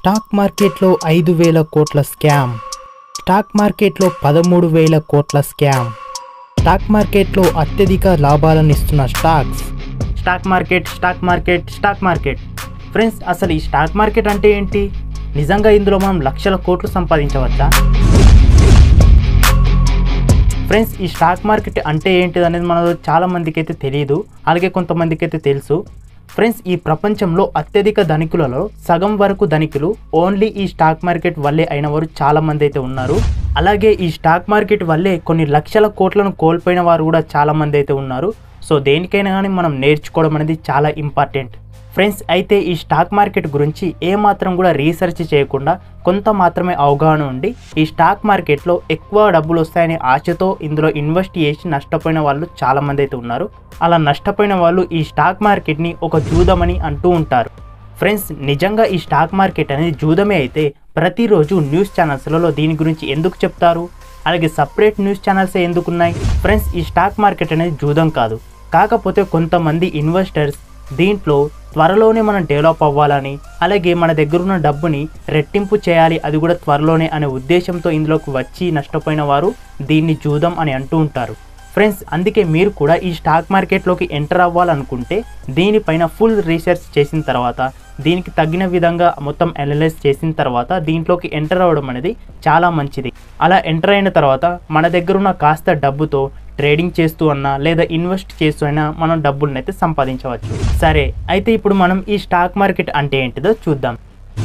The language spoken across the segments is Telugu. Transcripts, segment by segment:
స్టాక్ మార్కెట్లో ఐదు వేల కోట్ల స్కామ్ స్టాక్ మార్కెట్లో పదమూడు వేల కోట్ల స్కామ్ స్టాక్ మార్కెట్లో అత్యధిక లాభాలను ఇస్తున్న stocks stock market stock market stock market friends అసలు ఈ స్టాక్ మార్కెట్ అంటే ఏంటి నిజంగా ఇందులో మనం లక్షల కోట్లు సంపాదించవచ్చా ఫ్రెండ్స్ ఈ స్టాక్ మార్కెట్ అంటే ఏంటిది అనేది మనలో చాలా మందికి అయితే తెలియదు అలాగే కొంతమందికి అయితే తెలుసు ఫ్రెండ్స్ ఈ ప్రపంచంలో అత్యధిక ధనికులలో సగం వరకు ధనికులు ఓన్లీ ఈ స్టాక్ మార్కెట్ వల్లే అయిన వారు చాలా మంది అయితే ఉన్నారు అలాగే ఈ స్టాక్ మార్కెట్ వల్లే కొన్ని లక్షల కోట్లను కోల్పోయిన వారు కూడా చాలా మంది అయితే ఉన్నారు సో దేనికైనా కానీ మనం నేర్చుకోవడం అనేది చాలా ఇంపార్టెంట్ ఫ్రెండ్స్ అయితే ఈ స్టాక్ మార్కెట్ గురించి ఏమాత్రం కూడా రీసెర్చ్ చేయకుండా కొంత మాత్రమే అవగాహన ఉండి ఈ స్టాక్ మార్కెట్లో ఎక్కువ డబ్బులు వస్తాయనే ఆశతో ఇందులో ఇన్వెస్ట్ చేసి నష్టపోయిన వాళ్ళు చాలా మంది అయితే ఉన్నారు అలా నష్టపోయిన వాళ్ళు ఈ స్టాక్ మార్కెట్ని ఒక జూదమని అంటూ ఉంటారు ఫ్రెండ్స్ నిజంగా ఈ స్టాక్ మార్కెట్ అనేది జూదమే అయితే ప్రతిరోజు న్యూస్ ఛానల్స్లలో దీని గురించి ఎందుకు చెప్తారు అలాగే సపరేట్ న్యూస్ ఛానల్స్ ఎందుకు ఉన్నాయి ఫ్రెండ్స్ ఈ స్టాక్ మార్కెట్ అనేది జూదం కాదు కాకపోతే కొంతమంది ఇన్వెస్టర్స్ దీంట్లో త్వరలోనే మనం డెవలప్ అవ్వాలని అలాగే మన దగ్గర ఉన్న డబ్బుని రెట్టింపు చేయాలి అది కూడా త్వరలోనే అనే ఉద్దేశంతో ఇందులోకి వచ్చి నష్టపోయిన వారు దీన్ని జూదం అని అంటూ ఉంటారు ఫ్రెండ్స్ అందుకే మీరు కూడా ఈ స్టాక్ మార్కెట్లోకి ఎంటర్ అవ్వాలనుకుంటే దీనిపైన ఫుల్ రీసెర్చ్ చేసిన తర్వాత దీనికి తగిన విధంగా మొత్తం అనలైజ్ చేసిన తర్వాత దీంట్లోకి ఎంటర్ అవ్వడం అనేది చాలా మంచిది అలా ఎంటర్ అయిన తర్వాత మన దగ్గర ఉన్న కాస్త డబ్బుతో ట్రేడింగ్ చేస్తూ అన్నా లేదా ఇన్వెస్ట్ చేస్తూ అయినా మనం డబ్బులను అయితే సంపాదించవచ్చు సరే అయితే ఇప్పుడు మనం ఈ స్టాక్ మార్కెట్ అంటే ఏంటిదో చూద్దాం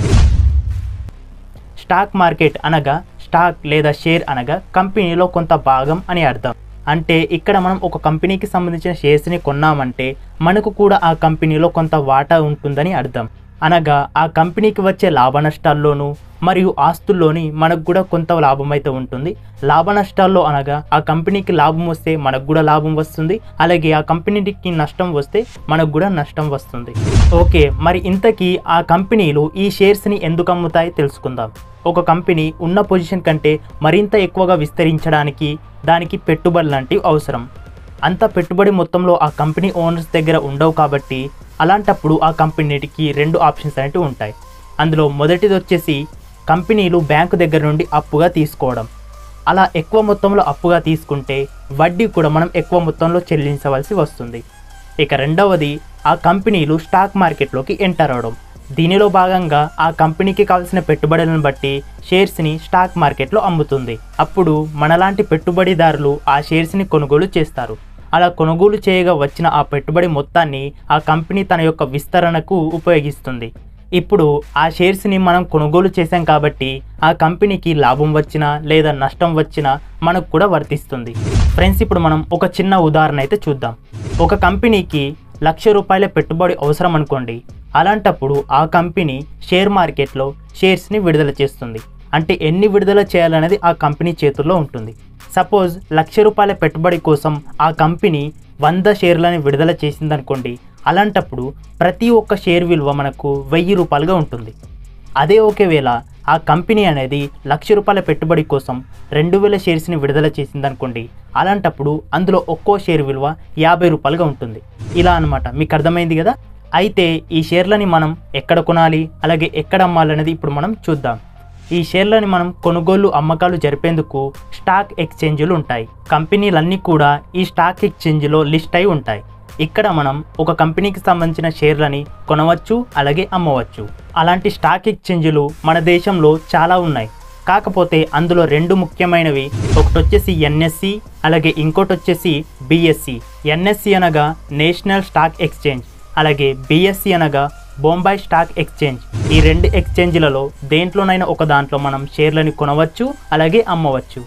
స్టాక్ మార్కెట్ అనగా స్టాక్ లేదా షేర్ అనగా కంపెనీలో కొంత భాగం అని అర్థం అంటే ఇక్కడ మనం ఒక కంపెనీకి సంబంధించిన షేర్స్ని కొన్నామంటే మనకు కూడా ఆ కంపెనీలో కొంత వాటా ఉంటుందని అర్థం అనగా ఆ కంపెనీకి వచ్చే లాభ నష్టాల్లోనూ మరియు ఆస్తుల్లోని మనకు కూడా కొంత లాభం అయితే ఉంటుంది లాభ నష్టాల్లో అనగా ఆ కంపెనీకి లాభం వస్తే మనకు కూడా లాభం వస్తుంది అలాగే ఆ కంపెనీకి నష్టం వస్తే మనకు కూడా నష్టం వస్తుంది ఓకే మరి ఇంతకీ ఆ కంపెనీలు ఈ షేర్స్ని ఎందుకు అమ్ముతాయి తెలుసుకుందాం ఒక కంపెనీ ఉన్న పొజిషన్ కంటే మరింత ఎక్కువగా విస్తరించడానికి దానికి పెట్టుబడి లాంటివి అవసరం అంత పెట్టుబడి మొత్తంలో ఆ కంపెనీ ఓనర్స్ దగ్గర ఉండవు కాబట్టి అలాంటప్పుడు ఆ కంపెనీకి రెండు ఆప్షన్స్ అనేవి ఉంటాయి అందులో మొదటిది వచ్చేసి కంపెనీలు బ్యాంకు దగ్గర నుండి అప్పుగా తీసుకోవడం అలా ఎక్కువ మొత్తంలో అప్పుగా తీసుకుంటే వడ్డీ కూడా మనం ఎక్కువ మొత్తంలో చెల్లించవలసి వస్తుంది ఇక రెండవది ఆ కంపెనీలు స్టాక్ మార్కెట్లోకి ఎంటర్ అవడం దీనిలో భాగంగా ఆ కంపెనీకి కావాల్సిన పెట్టుబడులను బట్టి షేర్స్ని స్టాక్ మార్కెట్లో అమ్ముతుంది అప్పుడు మనలాంటి పెట్టుబడిదారులు ఆ షేర్స్ని కొనుగోలు చేస్తారు అలా కొనుగోలు చేయగా వచ్చిన ఆ పెట్టుబడి మొత్తాన్ని ఆ కంపెనీ తన యొక్క విస్తరణకు ఉపయోగిస్తుంది ఇప్పుడు ఆ షేర్స్ని మనం కొనుగోలు చేశాం కాబట్టి ఆ కంపెనీకి లాభం వచ్చినా లేదా నష్టం వచ్చినా మనకు కూడా వర్తిస్తుంది ఫ్రెండ్స్ ఇప్పుడు మనం ఒక చిన్న ఉదాహరణ అయితే చూద్దాం ఒక కంపెనీకి లక్ష రూపాయల పెట్టుబడి అవసరం అనుకోండి అలాంటప్పుడు ఆ కంపెనీ షేర్ మార్కెట్లో షేర్స్ని విడుదల చేస్తుంది అంటే ఎన్ని విడుదల చేయాలనేది ఆ కంపెనీ చేతుల్లో ఉంటుంది సపోజ్ లక్ష రూపాయల పెట్టుబడి కోసం ఆ కంపెనీ వంద షేర్లని విడుదల చేసిందనుకోండి అలాంటప్పుడు ప్రతి ఒక్క షేర్ విలువ మనకు వెయ్యి రూపాయలుగా ఉంటుంది అదే ఒకవేళ ఆ కంపెనీ అనేది లక్ష రూపాయల పెట్టుబడి కోసం రెండు వేల షేర్స్ని విడుదల చేసిందనుకోండి అలాంటప్పుడు అందులో ఒక్కో షేర్ విలువ యాభై రూపాయలుగా ఉంటుంది ఇలా అనమాట మీకు అర్థమైంది కదా అయితే ఈ షేర్లని మనం ఎక్కడ కొనాలి అలాగే ఎక్కడ అమ్మాలనేది ఇప్పుడు మనం చూద్దాం ఈ షేర్లని మనం కొనుగోలు అమ్మకాలు జరిపేందుకు స్టాక్ ఎక్స్చేంజ్లు ఉంటాయి కంపెనీలన్నీ కూడా ఈ స్టాక్ ఎక్స్చేంజ్లో లిస్ట్ అయి ఉంటాయి ఇక్కడ మనం ఒక కంపెనీకి సంబంధించిన షేర్లని కొనవచ్చు అలాగే అమ్మవచ్చు అలాంటి స్టాక్ ఎక్స్చేంజ్లు మన దేశంలో చాలా ఉన్నాయి కాకపోతే అందులో రెండు ముఖ్యమైనవి ఒకటి వచ్చేసి ఎన్ఎస్సి అలాగే ఇంకోటి వచ్చేసి బిఎస్సి ఎన్ఎస్సి అనగా నేషనల్ స్టాక్ ఎక్స్చేంజ్ అలాగే బిఎస్సి అనగా బొంబాయి స్టాక్ ఎక్స్చేంజ్ ఈ రెండు ఎక్స్చేంజ్లలో దేంట్లోనైనా ఒక దాంట్లో మనం షేర్లని కొనవచ్చు అలాగే అమ్మవచ్చు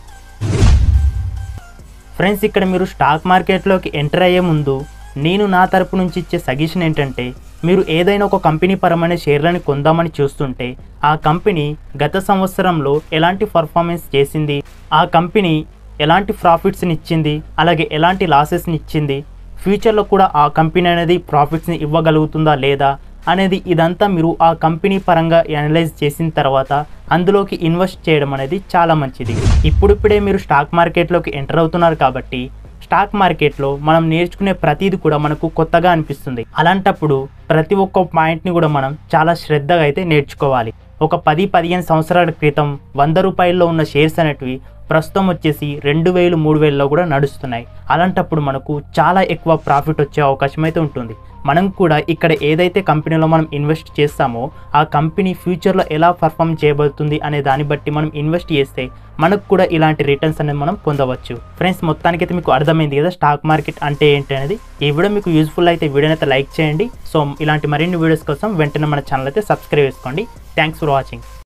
ఫ్రెండ్స్ ఇక్కడ మీరు స్టాక్ మార్కెట్లోకి ఎంటర్ అయ్యే ముందు నేను నా తరపు నుంచి ఇచ్చే సజెషన్ ఏంటంటే మీరు ఏదైనా ఒక కంపెనీ పరమైన షేర్లను కొందామని చూస్తుంటే ఆ కంపెనీ గత సంవత్సరంలో ఎలాంటి పర్ఫార్మెన్స్ చేసింది ఆ కంపెనీ ఎలాంటి ప్రాఫిట్స్ని ఇచ్చింది అలాగే ఎలాంటి లాసెస్ని ఇచ్చింది ఫ్యూచర్లో కూడా ఆ కంపెనీ అనేది ప్రాఫిట్స్ని ఇవ్వగలుగుతుందా లేదా అనేది ఇదంతా మీరు ఆ కంపెనీ పరంగా అనలైజ్ చేసిన తర్వాత అందులోకి ఇన్వెస్ట్ చేయడం అనేది చాలా మంచిది ఇప్పుడిప్పుడే మీరు స్టాక్ మార్కెట్లోకి ఎంటర్ అవుతున్నారు కాబట్టి స్టాక్ మార్కెట్లో మనం నేర్చుకునే ప్రతిదీ కూడా మనకు కొత్తగా అనిపిస్తుంది అలాంటప్పుడు ప్రతి ఒక్క పాయింట్ని కూడా మనం చాలా శ్రద్ధగా అయితే నేర్చుకోవాలి ఒక పది పదిహేను సంవత్సరాల క్రితం వంద రూపాయల్లో ఉన్న షేర్స్ అనేటివి ప్రస్తుతం వచ్చేసి రెండు వేలు మూడు వేలలో కూడా నడుస్తున్నాయి అలాంటప్పుడు మనకు చాలా ఎక్కువ ప్రాఫిట్ వచ్చే అవకాశం అయితే ఉంటుంది మనం కూడా ఇక్కడ ఏదైతే కంపెనీలో మనం ఇన్వెస్ట్ చేస్తామో ఆ కంపెనీ ఫ్యూచర్లో ఎలా పర్ఫామ్ చేయబడుతుంది అనే దాన్ని బట్టి మనం ఇన్వెస్ట్ చేస్తే మనకు కూడా ఇలాంటి రిటర్న్స్ అనేది మనం పొందవచ్చు ఫ్రెండ్స్ మొత్తానికైతే మీకు అర్థమైంది కదా స్టాక్ మార్కెట్ అంటే ఏంటి అనేది ఈ వీడియో మీకు యూస్ఫుల్ అయితే వీడియోని అయితే లైక్ చేయండి సో ఇలాంటి మరిన్ని వీడియోస్ కోసం వెంటనే మన ఛానల్ అయితే సబ్స్క్రైబ్ చేసుకోండి థ్యాంక్స్ ఫర్ వాచింగ్